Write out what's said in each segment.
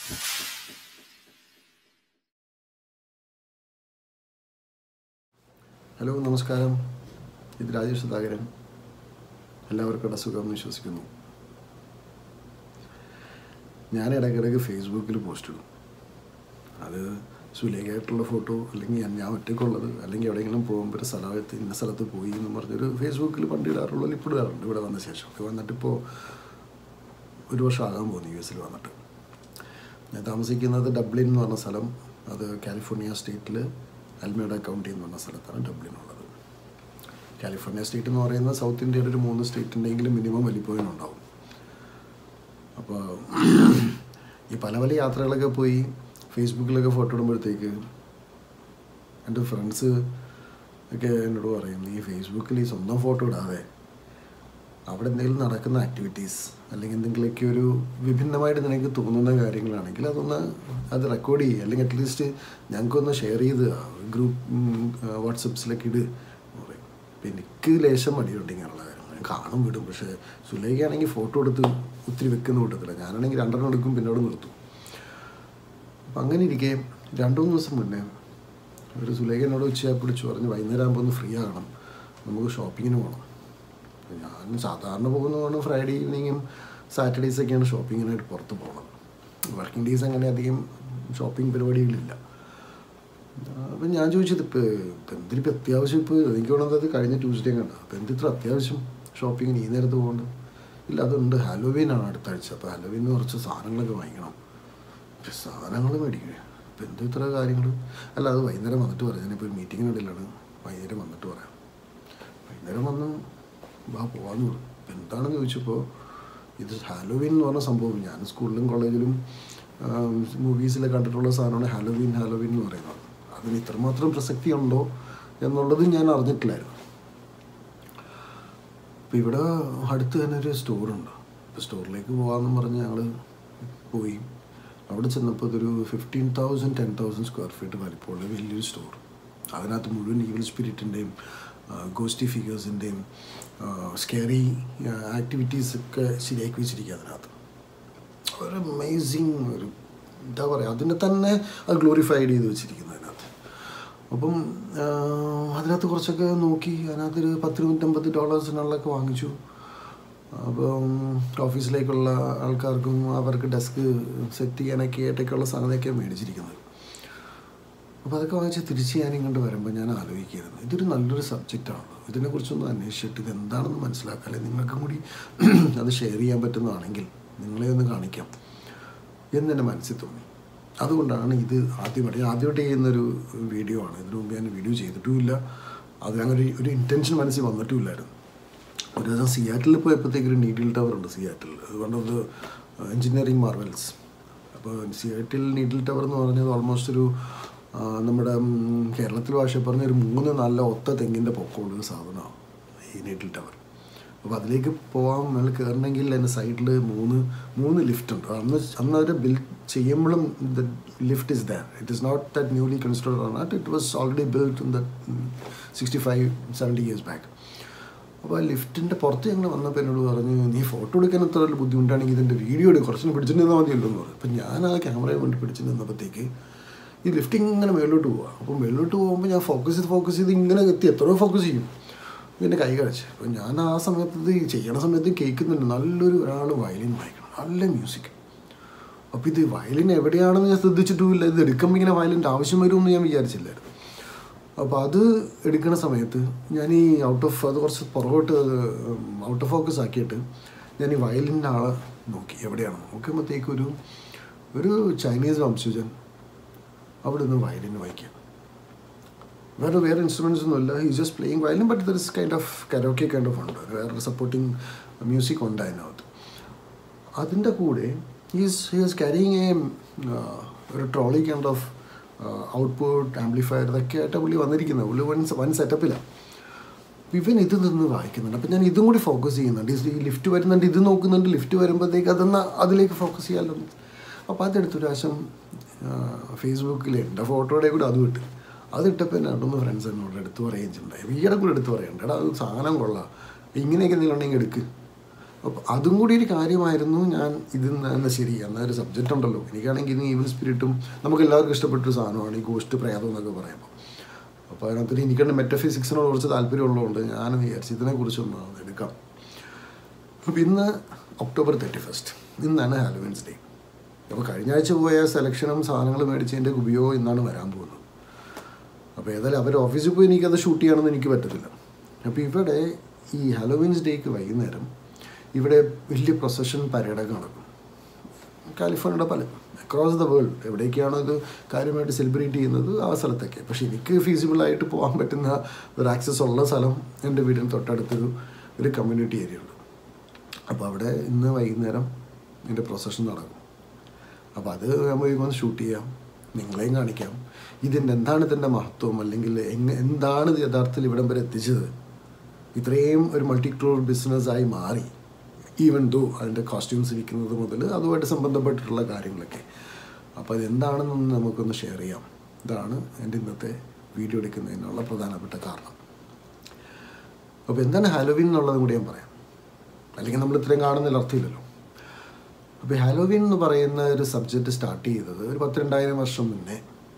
Hello നമസ്കാരം ഇത് രാജേഷ് സുധാകരൻ എല്ലാവർക്കും ഇവിടെ സുഖം വിശ്വസിക്കുന്നു ഞാൻ ഇടയ്ക്കിടയ്ക്ക് ഫേസ്ബുക്കിൽ പോസ്റ്റ് ഇടും അത് സുലേഖയായിട്ടുള്ള ഫോട്ടോ അല്ലെങ്കിൽ ഞാൻ- ഞാൻ ഒറ്റയ്ക്കുള്ളത് അല്ലെങ്കിൽ എവിടെയെങ്കിലും പോകുമ്പോൾ ഒരു സ്ഥലത്ത് ഇന്ന സ്ഥലത്ത് പോയി എന്ന് പറഞ്ഞൊരു ഫേസ്ബുക്കിൽ പണ്ട് ഇടാറുള്ളത് ഇപ്പോൾ ഇടാറുണ്ട് ഇവിടെ വന്ന ശേഷം ഇത് വന്നിട്ടിപ്പോൾ ഒരു വർഷം ആകാൻ പോകുന്നു യു എസിൽ വന്നിട്ട് ഞാൻ താമസിക്കുന്നത് ഡബ്ലിൻ എന്ന് പറഞ്ഞ സ്ഥലം അത് കാലിഫോർണിയ സ്റ്റേറ്റിൽ അൽമേഡ കൗണ്ടി എന്ന് പറഞ്ഞ സ്ഥലത്താണ് ഡബ്ലിൻ ഉള്ളത് കാലിഫോർണിയ സ്റ്റേറ്റ് എന്ന് പറയുന്നത് സൗത്ത് ഇന്ത്യയുടെ ഒരു മൂന്ന് സ്റ്റേറ്റിൻ്റെങ്കിലും മിനിമം വലിപ്പത്തിനുണ്ടാവും അപ്പോൾ ഈ പല പല യാത്രകളൊക്കെ പോയി ഫേസ്ബുക്കിലൊക്കെ ഫോട്ടോ ഇടുമ്പോഴത്തേക്ക് എൻ്റെ ഫ്രണ്ട്സ് ഒക്കെ എന്നോട് പറയും ഈ ഫേസ്ബുക്കിൽ ഈ സ്വന്തം ഫോട്ടോ ഇടാതെ അവിടെ എന്തെങ്കിലും നടക്കുന്ന ആക്ടിവിറ്റീസ് അല്ലെങ്കിൽ എന്തെങ്കിലുമൊക്കെ ഒരു വിഭിന്നമായിട്ട് നിനക്ക് തോന്നുന്ന കാര്യങ്ങളാണെങ്കിൽ അതൊന്ന് അത് റെക്കോർഡ് ചെയ്യുക അല്ലെങ്കിൽ അറ്റ്ലീസ്റ്റ് ഞങ്ങൾക്കൊന്ന് ഷെയർ ചെയ്ത് ഗ്രൂപ്പ് വാട്സപ്സിലൊക്കെ ഇട് എന്ന് പറയും അപ്പം എനിക്ക് ലേശം മടിയുണ്ട് ഇങ്ങനെയുള്ള കാര്യങ്ങൾ ഞാൻ കാണും വിടും പക്ഷേ സുലേഖയാണെങ്കിൽ ഫോട്ടോ എടുത്ത് ഒത്തിരി വെക്കുന്ന കൂട്ടത്തില്ല ഞാനാണെങ്കിൽ രണ്ടെണ്ണം എടുക്കും പിന്നെ അവിടെ നിർത്തും അപ്പം അങ്ങനെ ഇരിക്കെ രണ്ടു മൂന്ന് ദിവസം മുന്നേ ഒരു സുലേഖ എന്നോട് ഉച്ചയായി പിടിച്ചു പറഞ്ഞ് വൈകുന്നേരം ആകുമ്പോൾ ഒന്ന് ഫ്രീ ആകണം നമുക്ക് ഷോപ്പിങ്ങിന് പോകണം അപ്പോൾ ഞാൻ സാധാരണ പോകുന്നതാണ് ഫ്രൈഡേ ഈവനിങ്ങും സാറ്റർഡേയ്സൊക്കെയാണ് ഷോപ്പിങ്ങിനായിട്ട് പുറത്ത് പോകുന്നത് വർക്കിംഗ് ഡേയ്സ് അങ്ങനെ അധികം ഷോപ്പിംഗ് പരിപാടികളില്ല അപ്പം ഞാൻ ചോദിച്ചത് ഇപ്പോൾ ഇപ്പം എന്തിനിപ്പോൾ അത്യാവശ്യം ഇപ്പോൾ എനിക്ക് വേണ്ടത് കഴിഞ്ഞ ട്യൂസ്ഡേ കണ്ട അപ്പം എന്തിത്ര അത്യാവശ്യം ഷോപ്പിങ്ങിന് ഈ നേരത്ത് പോകേണ്ടത് ഇല്ല അതുണ്ട് ഹാലോവീനാണ് അടുത്ത ആഴ്ച അപ്പോൾ ഹാലോവീന് കുറച്ച് സാധനങ്ങളൊക്കെ വാങ്ങിക്കണം ഇപ്പം സാധനങ്ങൾ മേടിക്കണേ ഇപ്പം എന്ത് ഇത്ര കാര്യങ്ങൾ അല്ല അത് വൈകുന്നേരം വന്നിട്ട് പറയാം ഞാനിപ്പോൾ ഒരു മീറ്റിങ്ങിനിടയിലാണ് വൈകുന്നേരം വന്നിട്ട് പറയാം വൈകുന്നേരം വന്ന് വാ പോവാന്ന് പറഞ്ഞു അപ്പം എന്താണെന്ന് ചോദിച്ചപ്പോൾ ഇത് ഹാലോവീൻ എന്ന് പറഞ്ഞ സംഭവം ഞാൻ സ്കൂളിലും കോളേജിലും മൂവീസിൽ കണ്ടിട്ടുള്ള സാധനമാണ് ഹാലോവീൻ ഹാലോവീൻ എന്ന് പറയുന്നത് അതിന് ഇത്രമാത്രം പ്രസക്തി ഉണ്ടോ എന്നുള്ളത് ഞാൻ അറിഞ്ഞിട്ടില്ലായിരുന്നു അപ്പോൾ ഇവിടെ അടുത്ത് തന്നെ ഒരു സ്റ്റോറുണ്ട് അപ്പോൾ സ്റ്റോറിലേക്ക് പോകാമെന്ന് പറഞ്ഞ് ഞങ്ങൾ പോയി അവിടെ ചെന്നപ്പോൾ ഇതൊരു fifteen thousand ten thousand square feet വലിപ്പമുള്ള വലിയൊരു സ്റ്റോർ അതിനകത്ത് മുഴുവൻ ഈവിൽ സ്പിരിറ്റിൻ്റെയും ഗോസ്റ്റി ഫിഗേഴ്സിൻ്റെയും സ്കെറി ആക്ടിവിറ്റീസ് ഒക്കെ ശരിയാക്കി വെച്ചിരിക്കുക അതിനകത്ത് ഒരു അമേസിങ് ഒരു എന്താ പറയുക അതിനെ തന്നെ അത് ഗ്ലോറിഫൈഡ് ചെയ്ത് വെച്ചിരിക്കുന്നു അതിനകത്ത് അപ്പം ആ, അതിനകത്ത് കുറച്ചൊക്കെ നോക്കി അതിനകത്തൊരു പത്ത് നൂറ്റമ്പത് ഡോളേഴ്സിനുള്ളതൊക്കെ വാങ്ങിച്ചു അപ്പം ഓഫീസിലേക്കുള്ള ആൾക്കാർക്കും അവർക്ക് ഡെസ്ക് സെറ്റ് ചെയ്യാനൊക്കെ ആയിട്ടൊക്കെയുള്ള സാധനമൊക്കെയാണ് മേടിച്ചിരിക്കുന്നത് അപ്പോൾ അതൊക്കെ വാങ്ങിച്ച് തിരിച്ച് ഞാൻ ഇങ്ങോട്ട് വരുമ്പോൾ ഞാൻ ആലോചിക്കുകയായിരുന്നു ഇതൊരു നല്ലൊരു സബ്ജക്റ്റാണ് ഇതിനെക്കുറിച്ചൊന്ന് അന്വേഷിച്ചിട്ട് ഇത് എന്താണെന്ന് മനസ്സിലാക്കാം അല്ലെങ്കിൽ നിങ്ങൾക്കും കൂടി അത് ഷെയർ ചെയ്യാൻ പറ്റുന്നതാണെങ്കിൽ നിങ്ങളെ ഒന്ന് കാണിക്കാം എന്ന് എൻ്റെ മനസ്സിൽ തോന്നി അതുകൊണ്ടാണ് ഇത് ആദ്യമായിട്ട് ഞാൻ ആദ്യമായിട്ട് ചെയ്യുന്നൊരു വീഡിയോ ആണ് ഇതിനു മുമ്പ് ഞാൻ വീഡിയോ ചെയ്തിട്ടുമില്ല അതിനങ്ങനെ ഒരു- ഒരു ഇൻറ്റൻഷൻ മനസ്സിൽ വന്നിട്ടുമില്ലായിരുന്നു ഒരു ദിവസം സിയാറ്റിൽ പോയപ്പോഴത്തേക്ക് ഒരു നീഡിൽ ടവർ ഉണ്ട് Seattle one of the engineering marvels അപ്പോൾ സിയാറ്റിൽ നീഡിൽ ടവർ എന്ന് പറഞ്ഞത് ഓൾമോസ്റ്റ് ഒരു ആ, നമ്മുടെ ഉം, കേരളത്തിൽ ഭാഷ പറഞ്ഞ ഒരു മൂന്ന് നല്ല ഒത്ത തെങ്ങിൻ്റെ പൊക്കമുള്ള ഒരു സാധനമാണ് ഈ നീഡിൽ ടവർ അപ്പോൾ അതിലേക്ക് പോകാൻ നമ്മൾ കയറണമെങ്കിൽ അതിൻ്റെ സൈഡിൽ മൂന്ന് മൂന്ന് ലിഫ്റ്റ് ഉണ്ട് അന്ന് അന്ന് അവർ ബിൽഡ് ചെയ്യുമ്പോഴും the lift is there it is not that newly construct or not it was already build in the sixty five seventy years back അപ്പോൾ ആ ലിഫ്റ്റിൻ്റെ പുറത്ത് ഞങ്ങൾ വന്നപ്പോൾ എന്നോട് പറഞ്ഞു നീ ഫോട്ടോ എടുക്കാൻ എത്ര വലിയ ബുദ്ധിമുട്ടാണെങ്കിൽ ഇതിൻ്റെ വീഡിയോ എടുക്കും കുറച്ചും പിടിച്ചിട്ട് നിന്നാൽ മതിയല്ലോ എന്ന് പറഞ്ഞു അപ്പം ഞാൻ ആ ക്യാമറയെ കൊണ്ട് പിടിച്ച് നിന്നപ്പോഴത്തേക്ക് ഈ ലിഫ്റ്റ് ഇങ്ങനെ മേലോട്ട് പോവുക അപ്പോൾ മേലോട്ട് പോകുമ്പോൾ ഞാൻ ഫോക്കസ് ചെയ്ത് ഫോക്കസ് ചെയ്ത് ഇങ്ങനെ എത്തി എത്രയോ ഫോക്കസ് ചെയ്യും പിന്നെ കൈ കഴിച്ച് അപ്പോൾ ഞാൻ ആ സമയത്ത് ഇത് ചെയ്യണ സമയത്ത് കേൾക്കുന്നുണ്ട് നല്ലൊരു ഒരാൾ വയലിൻ വായിക്കണം നല്ല മ്യൂസിക് അപ്പോൾ ഇത് വയലിൻ എവിടെയാണെന്ന് ഞാൻ ശ്രദ്ധിച്ചിട്ടുമില്ല ഇത് എടുക്കുമ്പോൾ ഇങ്ങനെ വയലിൻ്റെ ആവശ്യം വരുമെന്ന് ഞാൻ വിചാരിച്ചില്ലായിരുന്നു അപ്പോൾ അത് എടുക്കുന്ന സമയത്ത് ഞാൻ ഈ ഔട്ട് ഓഫ് അത് കുറച്ച് പുറകോട്ട് ഔട്ട് ഓഫ് ഫോക്കസ് ആക്കിയിട്ട് ഞാൻ ഈ വയലിൻ്റെ ആളെ നോക്കി എവിടെയാണ് നോക്കുമ്പോഴത്തേക്ക് ഒരു ഒരു ചൈനീസ് വംശജൻ അവിടെ നിന്ന് വയലിൻ വായിക്കുക വേറെ വേറെ ഇൻസ്ട്രുമെൻസ് ഒന്നുമില്ല ഈ just playing violin but there is kind of karaoke kind of ഉണ്ട് വേറെ സപ്പോർട്ടിങ് മ്യൂസിക് ഉണ്ട് അതിനകത്ത് അതിൻ്റെ കൂടെ ഈസ് ഹീസ് ക്യാരിങ് എ ഒരു trolley kind of output amplifier ഇതൊക്കെ ആയിട്ട് പുള്ളി വന്നിരിക്കുന്നത് പുള്ളി വൺ വൺ സെറ്റപ്പിലാണ് ഇവൻ ഇത് നിന്ന് വായിക്കുന്നുണ്ട് അപ്പം ഞാൻ ഇതും കൂടി ഫോക്കസ് ചെയ്യുന്നുണ്ട് ഈ ലിഫ്റ്റ് വരുന്നുണ്ട് ഇത് നോക്കുന്നുണ്ട് ലിഫ്റ്റ് വരുമ്പോഴത്തേക്ക് അതൊന്ന് അതിലേക്ക് ഫോക്കസ് ചെയ്യാമല്ലോ അപ്പോൾ അതെടുത്തൊരു പ്രാവശ്യം ഫേസ്ബുക്കിൽ എൻ്റെ ഫോട്ടോയുടെ കൂടെ അതും ഇട്ട് അതിട്ടപ്പോൾ എന്നെ രണ്ടൊന്ന് ഫ്രണ്ട്സ് എന്നോട് എടുത്ത് പറയുകയും ചെയ്തിട്ടുണ്ടായി ഈയിടെ കൂടെ എടുത്ത് പറയണ്ട എടാ അത് സാധനം കൊള്ളാം ഇങ്ങനെയൊക്കെ എന്തെങ്കിലും ഉണ്ടെങ്കിൽ എടുക്ക് അപ്പോൾ അതും കൂടി ഒരു കാര്യമായിരുന്നു ഞാൻ ഇത് തന്നെ ശരി എന്നാൽ ഒരു സബ്ജക്റ്റ് ഉണ്ടല്ലോ എനിക്കാണെങ്കിൽ ഇന്ന് ഈവൻ സ്പിരിറ്റും നമുക്ക് എല്ലാവർക്കും ഇഷ്ടപ്പെട്ടൊരു സാധനമാണ് ഈ ഗോസ്റ്റ് പ്രേതം എന്നൊക്കെ പറയുമ്പോൾ അപ്പോൾ അതിനകത്ത് എനിക്കുണ്ട് മെറ്റഫിസിക്സിനോട് കുറച്ച് താല്പര്യമുള്ളതുകൊണ്ട് ഞാൻ വിചാരിച്ചു ഇതിനെക്കുറിച്ചൊന്ന് എടുക്കാം അപ്പോൾ ഇന്ന് ഒക്ടോബർ തേർട്ടി ഫസ്റ്റ് ഇന്നാണ് ഹാലോവിൻസ് ഡേ അപ്പോൾ കഴിഞ്ഞ ആഴ്ച പോയ സെലക്ഷനും സാധനങ്ങൾ മേടിച്ചതിൻ്റെ ഉപയോഗം ഇന്നാണ് വരാൻ പോകുന്നത് അപ്പോൾ ഏതായാലും അവർ ഓഫീസിൽ പോയി എനിക്കത് ഷൂട്ട് ചെയ്യണമെന്ന് എനിക്ക് പറ്റത്തില്ല അപ്പോൾ ഇവിടെ ഈ ഹലോവിൻസ് ഡേക്ക് വൈകുന്നേരം ഇവിടെ വലിയ പ്രൊസഷൻ പരേഡൊക്കെ നടക്കും കാലിഫോർണിയയുടെ പല അക്രോസ് ദ വേൾഡ് എവിടേക്കാണോ ഇത് കാര്യമായിട്ട് സെലിബ്രേറ്റ് ചെയ്യുന്നത് ആ സ്ഥലത്തൊക്കെ പക്ഷേ എനിക്ക് ഫീസിബിളായിട്ട് പോകാൻ പറ്റുന്ന ഒരു ആക്സസ് ഉള്ള സ്ഥലം എൻ്റെ വീടിന് തൊട്ടടുത്തൊരു ഒരു കമ്മ്യൂണിറ്റി ഏരിയ ഉണ്ട് അപ്പോൾ അവിടെ ഇന്ന് വൈകുന്നേരം എൻ്റെ പ്രൊസഷൻ നടക്കും അപ്പോൾ അത് നമ്മൾ വന്ന് ഷൂട്ട് ചെയ്യാം നിങ്ങളെയും കാണിക്കാം ഇതിൻ്റെ എന്താണ് ഇതിൻ്റെ മഹത്വം അല്ലെങ്കിൽ എങ്ങ എന്താണ് ഇത് യഥാർത്ഥത്തിൽ ഇവിടം വരെ എത്തിച്ചത് ഇത്രയും ഒരു മൾട്ടി ക്രോർ ബിസിനസ്സായി മാറി ഈവൻ ദോ അതിൻ്റെ കോസ്റ്റ്യൂംസ് വിൽക്കുന്നത് മുതൽ അതുമായിട്ട് സംബന്ധപ്പെട്ടിട്ടുള്ള കാര്യങ്ങളൊക്കെ അപ്പോൾ അതെന്താണെന്നൊന്ന് നമുക്കൊന്ന് ഷെയർ ചെയ്യാം ഇതാണ് എൻ്റെ ഇന്നത്തെ വീഡിയോ എടുക്കുന്നതിനുള്ള പ്രധാനപ്പെട്ട കാരണം അപ്പോൾ എന്താണ് ഹാലോവിൻ എന്നുള്ളതും കൂടി ഞാൻ പറയാം അല്ലെങ്കിൽ നമ്മൾ ഇത്രയും കാണുന്നതിൽ അർത്ഥമില്ലല്ലോ അപ്പോൾ ഹാലോവിൻ എന്ന് പറയുന്ന ഒരു സബ്ജക്റ്റ് സ്റ്റാർട്ട് ചെയ്തത് ഒരു പത്ത് രണ്ടായിരം വർഷം മുന്നേ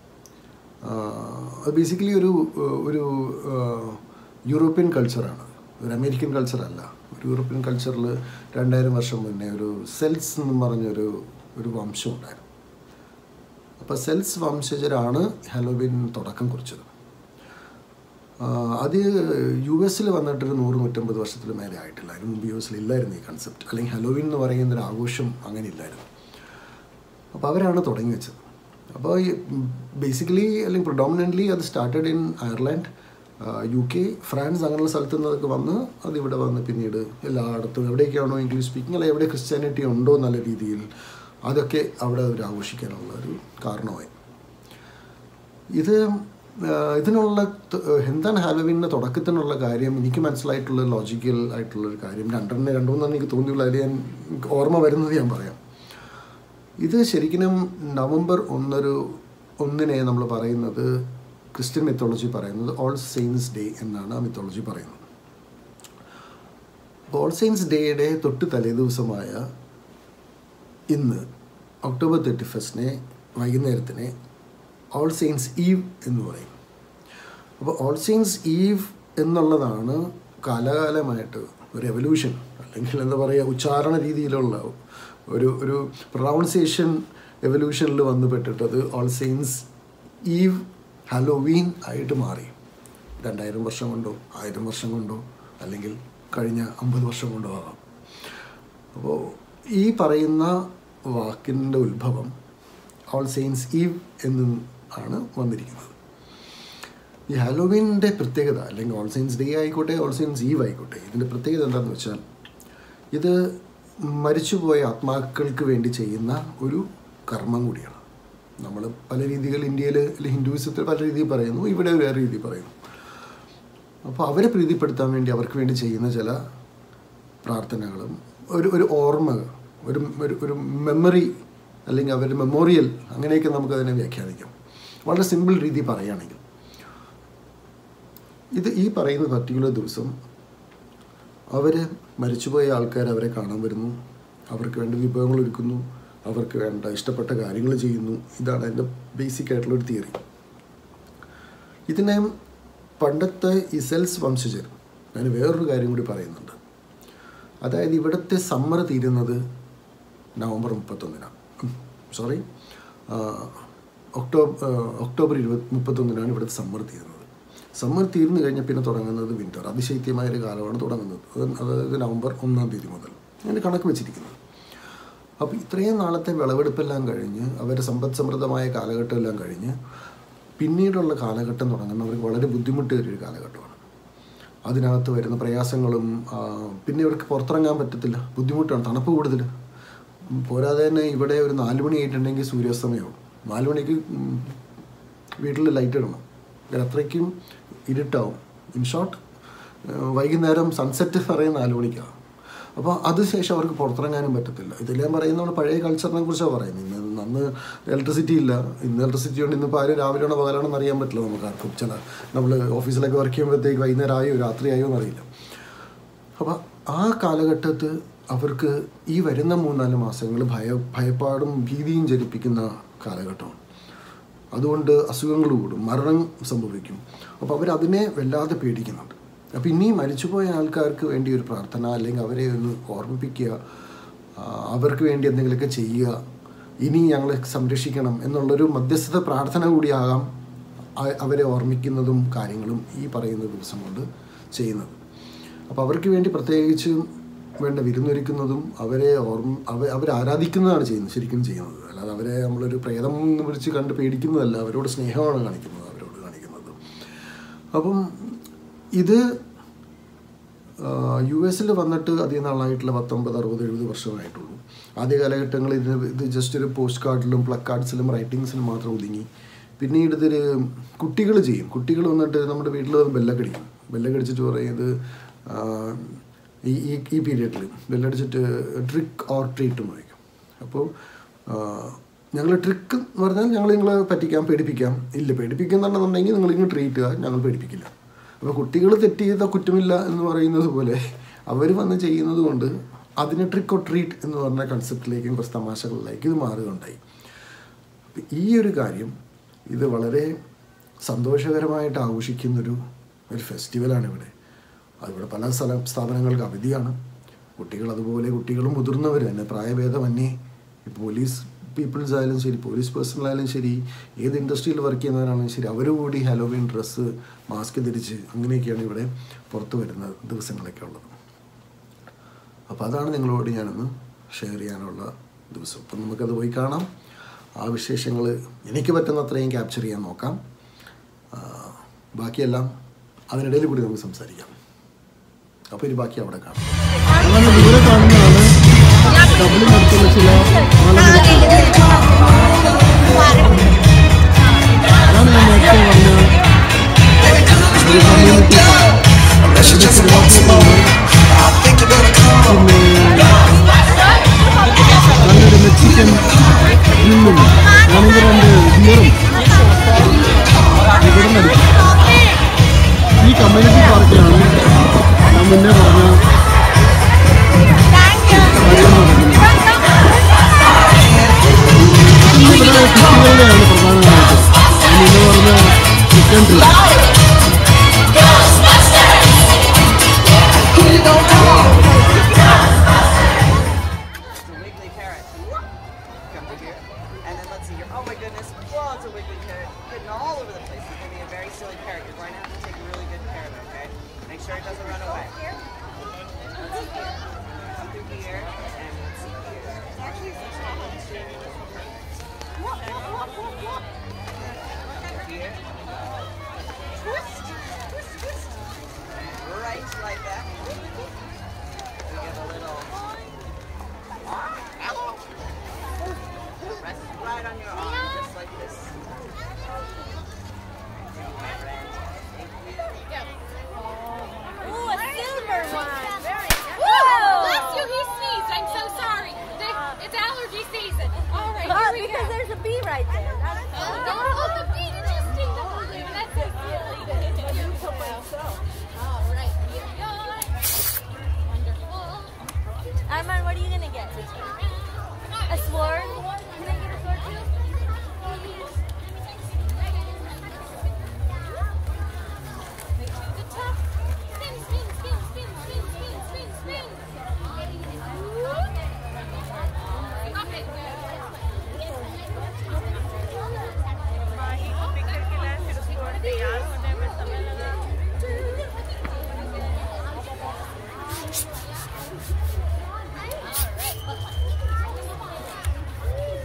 അത് ബേസിക്കലി ഒരു ഒരു യൂറോപ്യൻ കൾച്ചറാണ് ഒരു അമേരിക്കൻ കൾച്ചറല്ല ഒരു യൂറോപ്യൻ കൾച്ചറിൽ രണ്ടായിരം വർഷം മുന്നേ ഒരു സെൽസ് എന്ന് പറഞ്ഞൊരു ഒരു വംശം ഉണ്ടായിരുന്നു അപ്പോൾ സെൽസ് വംശജരാണ് ഹലോവിൻ തുടക്കം കുറിച്ചത് അത് യു എസിൽ വന്നിട്ടൊരു നൂറ് നൂറ്റമ്പത് വർഷത്തിൽ മേലെ ആയിട്ടില്ല അതിന് മുമ്പ് യു എസിൽ ഇല്ലായിരുന്നു ഈ കൺസെപ്റ്റ് അല്ലെങ്കിൽ ഹലോവിൻ എന്ന് പറയുന്ന ഒരു ആഘോഷം അങ്ങനെ ഇല്ലായിരുന്നു അപ്പോൾ അവരാണ് തുടങ്ങി വെച്ചത് അപ്പോൾ ഈ ബേസിക്കലി അല്ലെങ്കിൽ പ്രൊഡോമിനൻ്റ്ലി അത് started in Ireland U K France അങ്ങനെയുള്ള സ്ഥലത്തു നിന്നൊക്കെ വന്ന് അതിവിടെ വന്ന് പിന്നീട് എല്ലായിടത്തും എവിടെയൊക്കെയാണോ ഇംഗ്ലീഷ് സ്പീക്കിംഗ് അല്ലെങ്കിൽ എവിടെ ക്രിസ്ത്യാനിറ്റി ഉണ്ടോ നല്ല രീതിയിൽ അതൊക്കെ അവിടെ അവർ ആഘോഷിക്കാനുള്ള ഒരു കാരണമായി ഇത് ഇതിനുള്ള എന്താണ് ഹാലോവിൻ്റെ തുടക്കത്തിനുള്ള കാര്യം എനിക്ക് മനസ്സിലായിട്ടുള്ള ലോജിക്കൽ ആയിട്ടുള്ള ഒരു കാര്യം രണ്ടെണ്ണം രണ്ടുമൂന്നെണ്ണം എനിക്ക് തോന്നിയുള്ളൂ അതിൽ ഞാൻ ഓർമ്മ വരുന്നത് ഞാൻ പറയാം ഇത് ശരിക്കും നവംബർ ഒന്നൊരു ഒന്നിനെ നമ്മൾ പറയുന്നത് ക്രിസ്ത്യൻ മിത്തോളജി പറയുന്നത് ഓൾ സെയിൻസ് ഡേ എന്നാണ് ആ മിത്തോളജി പറയുന്നത് ഓൾ സെയിൻസ് ഡേയുടെ തൊട്ട് തലേ ദിവസമായ ഇന്ന് ഒക്ടോബർ തേർട്ടി ഫസ്റ്റിനെ വൈകുന്നേരത്തിനെ ഓൾ സെയിൻസ് ഈവ് എന്ന് പറയും അപ്പോൾ ഓൾ സെയിൻസ് ഈവ് എന്നുള്ളതാണ് കാലകാലമായിട്ട് ഒരു എവല്യൂഷൻ അല്ലെങ്കിൽ എന്താ പറയുക ഉച്ചാരണ രീതിയിലുള്ള ഒരു ഒരു പ്രൊണൗൺസിയേഷൻ എവല്യൂഷനിൽ വന്ന് പെട്ടിട്ടത് ഓൾ സെയിൻസ് ഈവ് ഹലോവീൻ ആയിട്ട് മാറി രണ്ടായിരം വർഷം കൊണ്ടോ ആയിരം വർഷം കൊണ്ടോ അല്ലെങ്കിൽ കഴിഞ്ഞ അമ്പത് വർഷം കൊണ്ടോ ആകാം അപ്പോൾ ഈ പറയുന്ന വാക്കിൻ്റെ ഉത്ഭവം ഓൾ സെയിൻസ് ഈവ് എന്ന് ആണ് വന്നിരിക്കുന്നത് ഈ ഹാലോവീൻ്റെ പ്രത്യേകത അല്ലെങ്കിൽ ഓൾ സെയിൻസ് ഡേ ആയിക്കോട്ടെ ഓൾ സെയിൻസ് ഈവ് ആയിക്കോട്ടെ ഇതിൻ്റെ പ്രത്യേകത എന്താണെന്ന് വെച്ചാൽ ഇത് മരിച്ചുപോയ ആത്മാക്കൾക്ക് വേണ്ടി ചെയ്യുന്ന ഒരു കർമ്മം കൂടിയാണ് നമ്മൾ പല രീതികൾ ഇന്ത്യയിൽ അല്ലെങ്കിൽ ഹിന്ദുവിസത്തിൽ പല രീതിയിൽ പറയുന്നു ഇവിടെ വേറെ രീതി പറയുന്നു അപ്പോൾ അവരെ പ്രീതിപ്പെടുത്താൻ വേണ്ടി അവർക്ക് വേണ്ടി ചെയ്യുന്ന ചില പ്രാർത്ഥനകളും ഒരു ഒരു ഓർമ്മ ഒരു ഒരു ഒരു മെമ്മറി അല്ലെങ്കിൽ അവരുടെ മെമ്മോറിയൽ അങ്ങനെയൊക്കെ നമുക്കതിനെ വ്യാഖ്യാനിക്കാം വളരെ സിമ്പിൾ രീതി പറയുകയാണെങ്കിൽ ഇത് ഈ പറയുന്ന പർട്ടിക്കുലർ ദിവസം അവർ മരിച്ചുപോയ ആൾക്കാർ അവരെ കാണാൻ വരുന്നു അവർക്ക് വേണ്ട വിഭവങ്ങൾ ഒരുക്കുന്നു അവർക്ക് വേണ്ട ഇഷ്ടപ്പെട്ട കാര്യങ്ങൾ ചെയ്യുന്നു ഇതാണ് അതിൻ്റെ ബേസിക് ആയിട്ടുള്ളൊരു തിയറി ഇതിനെ പണ്ടത്തെ ഇസെൽസ് വംശജർ ഞാൻ വേറൊരു കാര്യം കൂടി പറയുന്നുണ്ട് അതായത് ഇവിടുത്തെ സമ്മർ തീരുന്നത് നവംബർ മുപ്പത്തൊന്നിനാണ് സോറി ഒക്ടോബർ ഒക്ടോബർ ഇരുപത് മുപ്പത്തൊന്നിനാണ് ഇവിടുത്തെ സമ്മർ തീരുന്നത് സമ്മർ തീർന്നു കഴിഞ്ഞാൽ പിന്നെ തുടങ്ങുന്നത് വിൻ്റർ അതിശൈത്യമായ ഒരു കാലമാണ് തുടങ്ങുന്നത് അതായത് നവംബർ ഒന്നാം തീയതി മുതൽ അങ്ങനെ കണക്ക് വെച്ചിരിക്കുന്നത് അപ്പോൾ ഇത്രയും നാളത്തെ വിളവെടുപ്പെല്ലാം കഴിഞ്ഞ് അവരുടെ സമ്പദ് സമൃദ്ധമായ കാലഘട്ടം എല്ലാം കഴിഞ്ഞ് പിന്നീടുള്ള കാലഘട്ടം തുടങ്ങുന്നവർക്ക് വളരെ ബുദ്ധിമുട്ടേറിയൊരു കാലഘട്ടമാണ് അതിനകത്ത് വരുന്ന പ്രയാസങ്ങളും പിന്നെ ഇവർക്ക് പുറത്തിറങ്ങാൻ പറ്റത്തില്ല ബുദ്ധിമുട്ടാണ് തണുപ്പ് കൂടുതൽ പോരാതെ തന്നെ ഇവിടെ ഒരു നാല് മണി ആയിട്ടുണ്ടെങ്കിൽ സൂര്യാസ്തമയവും നാല് മണിക്ക് വീട്ടിൽ ലൈറ്റ് ഇടണം അത്രയ്ക്കും ഇരുട്ടാവും ഇൻ ഷോർട്ട് വൈകുന്നേരം സൺസെറ്റ് പറയുന്ന നാല് മണിക്കാണ് അപ്പോൾ അതിനുശേഷം അവർക്ക് പുറത്തിറങ്ങാനും പറ്റത്തില്ല ഇതെല്ലാം പറയുന്നത് പഴയ കൾച്ചറിനെ കുറിച്ചാണ് പറയുന്നത് ഇന്ന് അന്ന് ഇലക്ട്രിസിറ്റി ഇല്ല ഇന്ന് ഇലക്ട്രിസിറ്റി ഉണ്ട് ഇന്നിപ്പോൾ ആരും രാവിലെയാണോ പകലാണോ അറിയാൻ പറ്റില്ല നമുക്ക് ആർക്കും ചില നമ്മൾ ഓഫീസിലൊക്കെ വർക്ക് ചെയ്യുമ്പോഴത്തേക്ക് വൈകുന്നേരം ആയോ രാത്രി ആയോ എന്നറിയില്ല അപ്പോൾ ആ കാലഘട്ടത്ത് അവർക്ക് ഈ വരുന്ന മൂന്നാല് മാസങ്ങൾ ഭയ ഭയപ്പാടും ഭീതിയും ജനിപ്പിക്കുന്ന കാലഘട്ടമാണ് അതുകൊണ്ട് അസുഖങ്ങൾ കൂടും മരണം സംഭവിക്കും അപ്പോൾ അവരതിനെ വല്ലാതെ പേടിക്കുന്നുണ്ട് അപ്പോൾ ഇനി മരിച്ചുപോയ ആൾക്കാർക്ക് വേണ്ടി ഒരു പ്രാർത്ഥന അല്ലെങ്കിൽ അവരെ ഒന്ന് ഓർമ്മിപ്പിക്കുക ആ, അവർക്ക് വേണ്ടി എന്തെങ്കിലുമൊക്കെ ചെയ്യുക ഇനി ഞങ്ങളെ സംരക്ഷിക്കണം എന്നുള്ളൊരു മധ്യസ്ഥത പ്രാർത്ഥന കൂടിയാകാം അ- അവരെ ഓർമ്മിക്കുന്നതും കാര്യങ്ങളും ഈ പറയുന്ന ദിവസം കൊണ്ട് ചെയ്യുന്നത് അപ്പോൾ അവർക്ക് വേണ്ടി പ്രത്യേകിച്ച് വേണ്ട വിരുന്നൊരുക്കുന്നതും അവരെ ഓർമ്മ അവ അവർ ആരാധിക്കുന്നതാണ് ചെയ്യുന്നത് ശരിക്കും ചെയ്യുന്നത് അല്ലാതെ അവരെ നമ്മളൊരു പ്രേതം എന്ന് വിളിച്ച് കണ്ട് പേടിക്കുന്നതല്ല അവരോട് സ്നേഹമാണ് കാണിക്കുന്നത് അവരോട് കാണിക്കുന്നത് അപ്പം ഇത് യു എസിൽ വന്നിട്ട് അധികം നാളായിട്ടുള്ള പത്തൊമ്പത് അറുപത് എഴുപത് വർഷമായിട്ടുള്ളൂ ആദ്യ കാലഘട്ടങ്ങളിൽ ഇത് ഇത് ജസ്റ്റ് ഒരു പോസ്റ്റ് കാർഡിലും പ്ലക്ക് കാർഡ്സിലും റൈറ്റിങ്സിലും മാത്രം ഒതുങ്ങി പിന്നീട് ഇതൊരു കുട്ടികൾ ചെയ്യും കുട്ടികൾ വന്നിട്ട് നമ്മുടെ വീട്ടിൽ വന്ന് ബെല്ലൊക്കെ അടിക്കും ബെല്ലൊക്കെ അടിച്ചിട്ട് പറയും ഇത് ആ, ഈ ഈ ഈ പീരിയഡിൽ ബെല്ലടിച്ചിട്ട് ട്രിക്ക് ഓർ ട്രീറ്റ് എന്ന് പറയും അപ്പോൾ ഞങ്ങൾ ട്രിക്ക് എന്ന് പറഞ്ഞാൽ ഞങ്ങൾ നിങ്ങളെ പറ്റിക്കാം പേടിപ്പിക്കാം ഇല്ല പേടിപ്പിക്കുന്നുണ്ടെന്നുണ്ടെങ്കിൽ നിങ്ങളിങ്ങനെ ട്രീറ്റ് ചെയ്യുക ഞങ്ങൾ പേടിപ്പിക്കില്ല അപ്പോൾ കുട്ടികൾ തെറ്റ് ചെയ്ത കുറ്റമില്ല എന്ന് പറയുന്നത് പോലെ അവർ വന്ന് ചെയ്യുന്നത് കൊണ്ട് അതിന് ട്രിക്ക് ഓർ ട്രീറ്റ് എന്ന് പറഞ്ഞ കൺസെപ്റ്റിലേക്കും കുറച്ച് തമാശകളിലേക്ക് ഇത് മാറുകയുണ്ടായി അപ്പം ഈ ഒരു കാര്യം ഇത് വളരെ സന്തോഷകരമായിട്ട് ആഘോഷിക്കുന്നൊരു ഒരു ഫെസ്റ്റിവലാണ് ഇവിടെ അതിവിടെ പല സ്ഥല സ്ഥാപനങ്ങൾക്ക് അവധിയാണ് കുട്ടികൾ അതുപോലെ കുട്ടികളും മുതിർന്നവർ തന്നെ പ്രായഭേദമന്യേ ഈ പോലീസ് പീപ്പിൾസ് ആയാലും ശരി പോലീസ് പേഴ്സണൽ ആയാലും ശരി ഏത് ഇൻഡസ്ട്രിയിൽ വർക്ക് ചെയ്യുന്നവരാണെങ്കിലും ശരി അവർ കൂടി ഹലോവിൻ ഡ്രസ്സ് മാസ്ക് ധരിച്ച് അങ്ങനെയൊക്കെയാണ് ഇവിടെ പുറത്തു വരുന്ന ദിവസങ്ങളൊക്കെ ഉള്ളത് അപ്പോൾ അതാണ് നിങ്ങളോട് ഞാനൊന്ന് ഷെയർ ചെയ്യാനുള്ള ദിവസം അപ്പം നമുക്കത് പോയി കാണാം ആ വിശേഷങ്ങൾ എനിക്ക് പറ്റുന്ന അത്രയും ക്യാപ്ചർ ചെയ്യാൻ നോക്കാം ആ, ബാക്കിയെല്ലാം അതിനിടയിൽ കൂടി നമുക്ക് സംസാരിക്കാം അപ്പോൾ ഇനി ബാക്കി അവിടെ കാണാം അങ്ങനെ ദൂരെ കാണുന്നതാണ് ഡബ്ലിനടുത്തുള്ള ചില മലനിരകൾ അതാണ് ഞാൻ നേരത്തെ പറഞ്ഞ ഒരു കമ്മ്യൂണിറ്റി പിന്നെ നല്ലൊരു മെക്സിക്കൻ നിന്നും ഞാനിത് രണ്ട് ബിയറും ഇവിടെ നടിച്ചു ഈ കമ്മ്യൂണിറ്റി പാർക്കിലാണ് ഞാൻ മുന്നേ പറഞ്ഞ കാര്യം നടക്കുന്നത് ഇവിടെ കുട്ടികളുടെയാണ് പ്രധാനമായിട്ട് ഞാൻ ഇന്ന് പറഞ്ഞ chicken tree It's a wiggly parrot. Come to here. And then let's see here. Oh my goodness. Whoa, it's a wiggly parrot. Getting all over the place. It's going to be a very silly parrot. You're going to have to take a really good care of it, okay? Make sure it doesn't run away. Let's see here. Come through here. And let's see here. Here. Twist. Twist, twist. Right like that. We get a little Rest right on your arm, just like this. Thank you, my friend. Thank you. Ooh, a silver one. Whoa! Bless you, he sneezed. I'm so sorry. There- It's allergy season. All right, here we because go. there's a bee right there. That's Oh, no, oh, the bee did you sting the whole thing? That's so silly. All right, here we go. Wonderful. Armand, what are you gonna get? A sword? Can I get a sword too? The top. Spin, spin, spin, spin, spin, spin, spin, spin. Okay, good.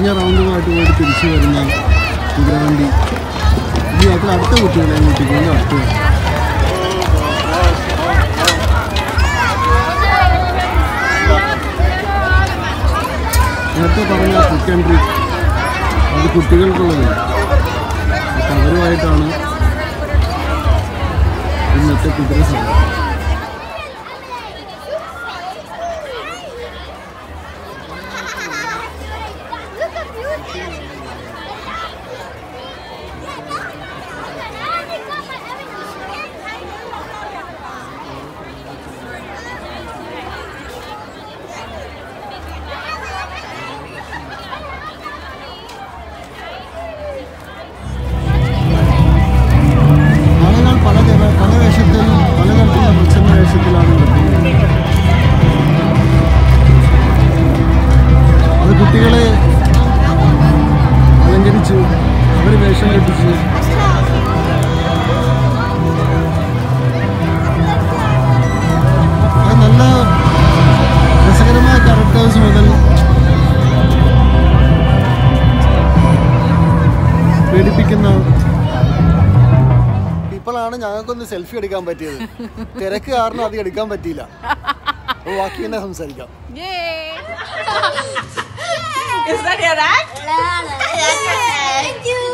കഴിഞ്ഞ റൗണ്ടുമായിട്ട് പോയിട്ട് തിരിച്ചു വരുന്ന കുതിരവണ്ടി ഈ അതിൽ അടുത്ത കുട്ടികളെ കൂട്ടിക്കൊണ്ട് അടുത്ത് വരും. നേരത്തെ പറഞ്ഞ ക്വിക്ക് ആൻഡ് ട്രീറ്റ് അത് കുട്ടികൾക്കുള്ളതല്ല അപ്പം അവരുമായിട്ടാണ് ഇന്നത്തെ കുതിര സമയം ആളുകൾ പല ജന- പല വേഷത്തിൽ പലതരത്തിലുള്ള പ്രച്ഛന്ന വേഷത്തിലാണ് നടത്തുന്നത് അത് കുട്ടികളെ അലങ്കരിച്ച് അവർ വേഷം കെട്ടിച്ച് അത് നല്ല രസകരമായ ക്യാരക്ടേഴ്സ് മുതൽ പേടിപ്പിക്കുന്ന ഇപ്പോഴാണ് ഞങ്ങൾക്കൊന്ന് സെൽഫി എടുക്കാൻ പറ്റിയത് തിരക്ക് കാരണം അധികം എടുക്കാൻ പറ്റിയില്ല അപ്പോൾ ബാക്കി തന്നെ സംസാരിക്കാം Is that your act? Thank you.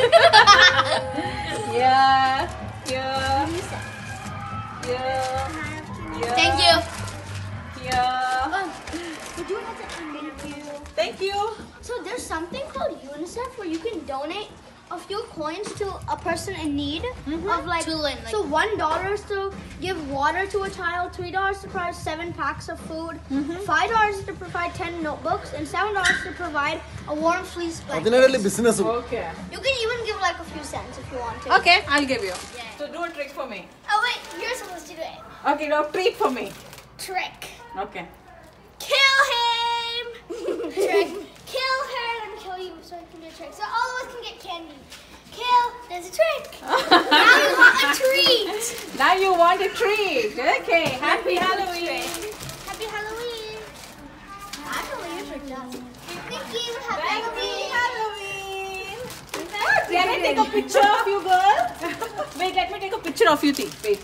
Yeah. Yeah. Yeah. Thank you. Yeah. Would you like to thank you? Thank you. So there's something called UNICEF where you can donate a few coins to a person in need of like, so one dollar is to give water to a child, three dollars to provide seven packs of food, five dollars to provide ten notebooks, and seven dollars to provide a warm fleece blanket. അതിനിടയിൽ ബിസിനസ്സും Okay. You can even give like a few cents if you want to. Okay, I'll give you. So do a trick for me. Oh wait, you're supposed to do it. Okay, now treat for me. Trick. Okay. Kill him. trick. Kill her and kill you so I can do a trick. So all of us can get candy. Kill. There's a trick. now you want a treat. Now you want a treat. Okay. Happy Halloween. Happy Halloween. I know what your trick does. Thank you. Happy Happy Halloween. Halloween. Can I take a picture of you, girl? Wait, let me take a picture of you, T. Wait.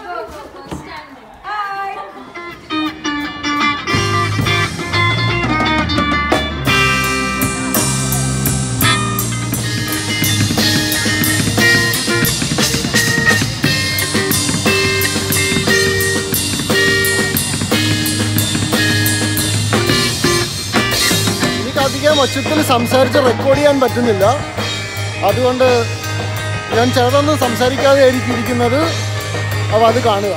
Hi. എനിക്ക് അധികം ഒച്ചത്തിൽ സംസാരിച്ച് record ചെയ്യാൻ പറ്റുന്നില്ല അതുകൊണ്ട് ഞാൻ ചിലതൊന്നും സംസാരിക്കാതെ ആയിരിക്കും ഇരിക്കുന്നത് അപ്പോൾ അത് കാണുക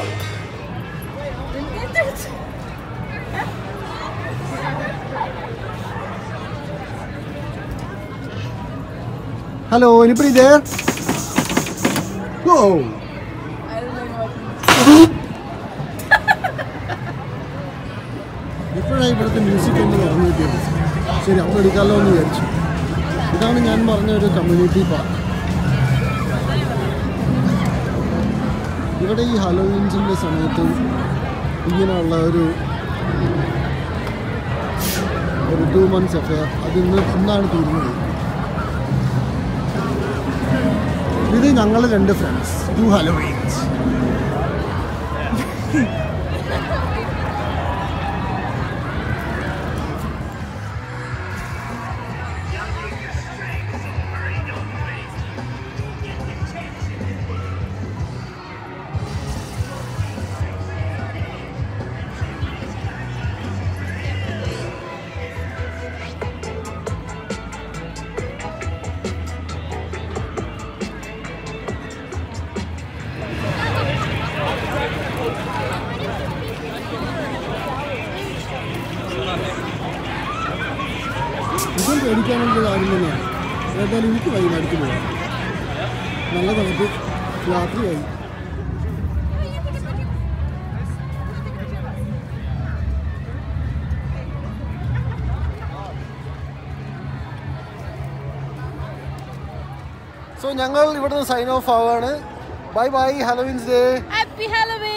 ഹലോ എനിപ്പോ ഇതേ ഓ ഇപ്പോഴാണ് ഇവിടുത്തെ മ്യൂസിക് എന്ന് പറഞ്ഞു കിട്ടിയത് ശരി അപ്പോൾ എടുക്കാമല്ലോ എന്ന് വിചാരിച്ചു ഇതാണ് ഞാൻ പറഞ്ഞ ഒരു കമ്മ്യൂണിറ്റി പാർക്ക് ഇവിടെ ഈ ഹലോവിൻസിൻ്റെ സമയത്ത് ഇങ്ങനെയുള്ള ഒരു ഒരു ടു മന്ത്സ് അഫെയർ അത് ഇന്ന് ഇന്നാണ് തീരുന്നത് ഇത് ഞങ്ങൾ രണ്ട് ഫ്രണ്ട്സ് ടു ഹലോവീൻസ് ഇതും പേടിക്കാനുള്ള കാര്യം തന്നെയാണ് ഏതായാലും എനിക്ക് വൈകുന്നേരത്ത് പോകാം നല്ല തണുപ്പ് രാത്രിയായി സോ ഞങ്ങൾ ഇവിടുന്ന് സൈൻ ഓഫ് ആവാണ് bye bye Halloween's day Happy Halloween.